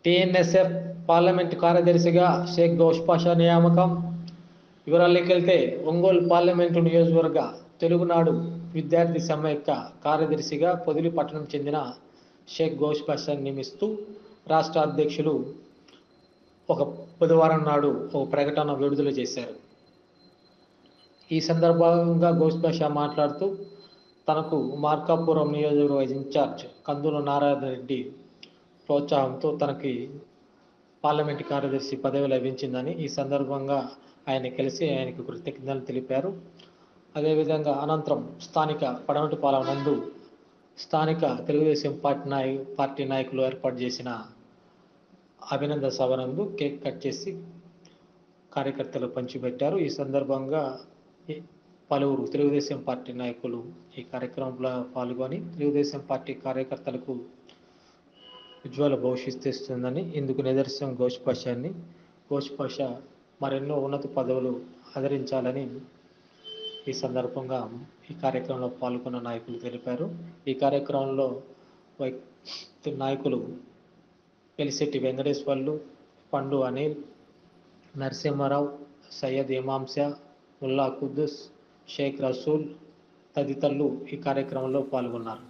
TNSF parliament కార్యదర్శిగా Sheikh gouache Pasha నియామకం వివరాల్లోకి వెళ్తే ఒంగోలు పార్లమెంటు నియోజకవర్గ తెలుగునాడు విద్యార్థి సమైక్య కార్యదర్శిగా పొదిలి పట్టణం చెందిన షేక్ గౌష్ పాషాని నియమిస్తూ రాష్ట్ర అధ్యక్షులు ఒక బుధవారం నాడు ఒక ప్రకటన విడుదల చేశారు ఈ సందర్భంగా గౌష్ పాషా మాట్లాడుతూ తనకు మార్కాపురం నియోజకవర్గ ఇన్ఛార్జ్ కందుల నారాయణ రెడ్డి ప్రోత్సాహంతో తనకి పార్లమెంట్ కార్యదర్శి పదవి లభించిందని ఈ సందర్భంగా ఆయన కలిసి ఆయనకు కృతజ్ఞతలు తెలిపారు అదేవిధంగా అనంతరం స్థానిక పడమటిపాలెం నందు స్థానిక తెలుగుదేశం పార్టీ నాయ పార్టీ నాయకులు ఏర్పాటు చేసిన అభినందన సభ నందు కేక్ కట్ చేసి కార్యకర్తలు పంచిపెట్టారు ఈ సందర్భంగా ఈ- పలువురు తెలుగుదేశం పార్టీ నాయకులు ఈ కార్యక్రమంలో పాల్గొని తెలుగుదేశం పార్టీ కార్యకర్తలకు ఉజ్వల భవిష్యత్తు ఇస్తుందని ఇందుకు నిదర్శనం ఘోష్ పాషాన్ని ఘోష్ పాషా మరెన్నో ఉన్నత పదవులు ఆదరించాలని ఈ సందర్భంగా ఈ కార్యక్రమంలో పాల్గొన్న నాయకులు తెలిపారు ఈ కార్యక్రమంలో వై నాయకులు పెలిశెట్టి వెంకటేశ్వర్లు పండు అనిల్ నరసింహారావు సయ్యద్ ఇమాంష ముల్లా కుద్దూస్ షేక్ రసూల్ తదితరులు ఈ కార్యక్రమంలో పాల్గొన్నారు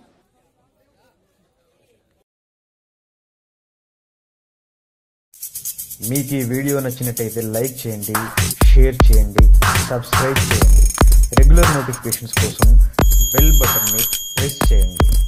మీకు ఈ వీడియో నచ్చినట్టయితే లైక్ చేయండి షేర్ చేయండి సబ్స్క్రైబ్ చేయండి రెగ్యులర్ నోటిఫికేషన్స్ కోసం బెల్ బటన్ని ప్రెస్ చేయండి